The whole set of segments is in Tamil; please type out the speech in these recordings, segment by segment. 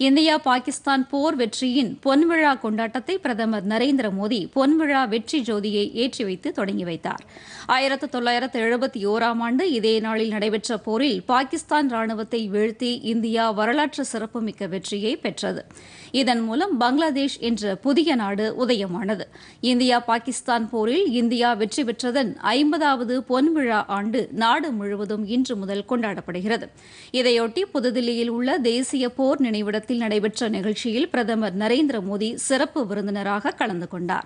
இந்தியா பாகிஸ்தான் போர் வெற்றியின் பொன்விழா கொண்டாட்டத்தை பிரதமர் நரேந்திர மோடி பொன்விழா வெற்றி ஜோதியை ஏற்றி வைத்து தொடங்கி வைத்தார் ஆயிரத்து தொள்ளாயிரத்து எழுபத்தி ஓராம் ஆண்டு இதே நாளில் நடைபெற்ற போரில் பாகிஸ்தான் ராணுவத்தை வீழ்த்தி இந்தியா வரலாற்று சிறப்புமிக்க வெற்றியை பெற்றது இதன் மூலம் பங்களாதேஷ் என்ற புதிய நாடு உதயமானது இந்தியா பாகிஸ்தான் போரில் இந்தியா வெற்றி பெற்றதன் ஐம்பதாவது பொன்விழா ஆண்டு நாடு முழுவதும் இன்று முதல் கொண்டாடப்படுகிறது இதையொட்டி புதுதில்லியில் உள்ள தேசிய போர் நினைவிடத்தில் நடைபெற்ற நிகழ்ச்சியில் பிரதமர் நரேந்திர மோடி சிறப்பு விருந்தினராக கலந்து கொண்டார்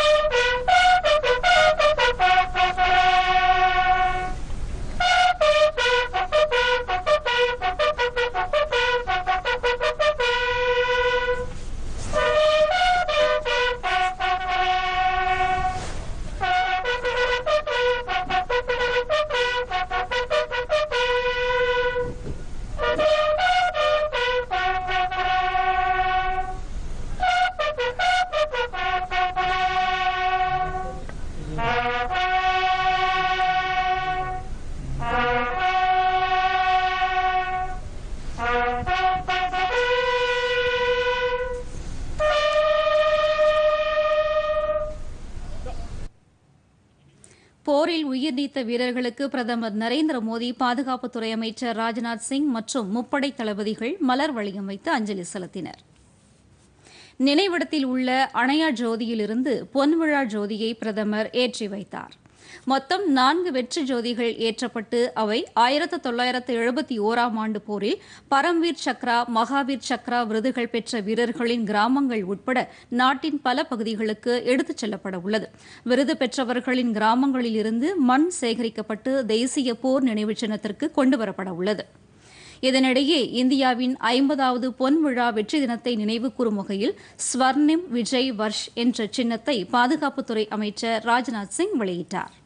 போரில் உயிர் நீத்த வீரர்களுக்கு பிரதமர் நரேந்திர மோடி பாதுகாப்புத்துறை அமைச்சர் ராஜ்நாத் சிங் மற்றும் முப்படை தளபதிகள் மலர் வளையம் வைத்து அஞ்சலி செலுத்தினர் நினைவிடத்தில் உள்ள அணையா ஜோதியிலிருந்து பொன்விழா ஜோதியை பிரதமர் ஏற்றி வைத்தார் மொத்தம் நான்கு வெற்றி ஜோதிகள் ஏற்றப்பட்டு அவை ஆயிரத்து தொள்ளாயிரத்து எழுபத்தி ஓராம் ஆண்டு போரில் பரம்வீர் சக்ரா மகாவீர் சக்ரா விருதுகள் பெற்ற வீரர்களின் கிராமங்கள் உட்பட நாட்டின் பல பகுதிகளுக்கு எடுத்துச் செல்லப்பட உள்ளது விருது பெற்றவர்களின் கிராமங்களில் இருந்து மண் சேகரிக்கப்பட்டு தேசிய போர் நினைவு சின்னத்திற்கு கொண்டுவரப்பட உள்ளது இதனிடையே இந்தியாவின் ஐம்பதாவது பொன்விழா வெற்றி தினத்தை நினைவுகூரும் வகையில் ஸ்வர்ணிம் விஜய் வர்ஷ் என்ற சின்னத்தை பாதுகாப்புத்துறை அமைச்சர் ராஜ்நாத் சிங் வெளியிட்டார்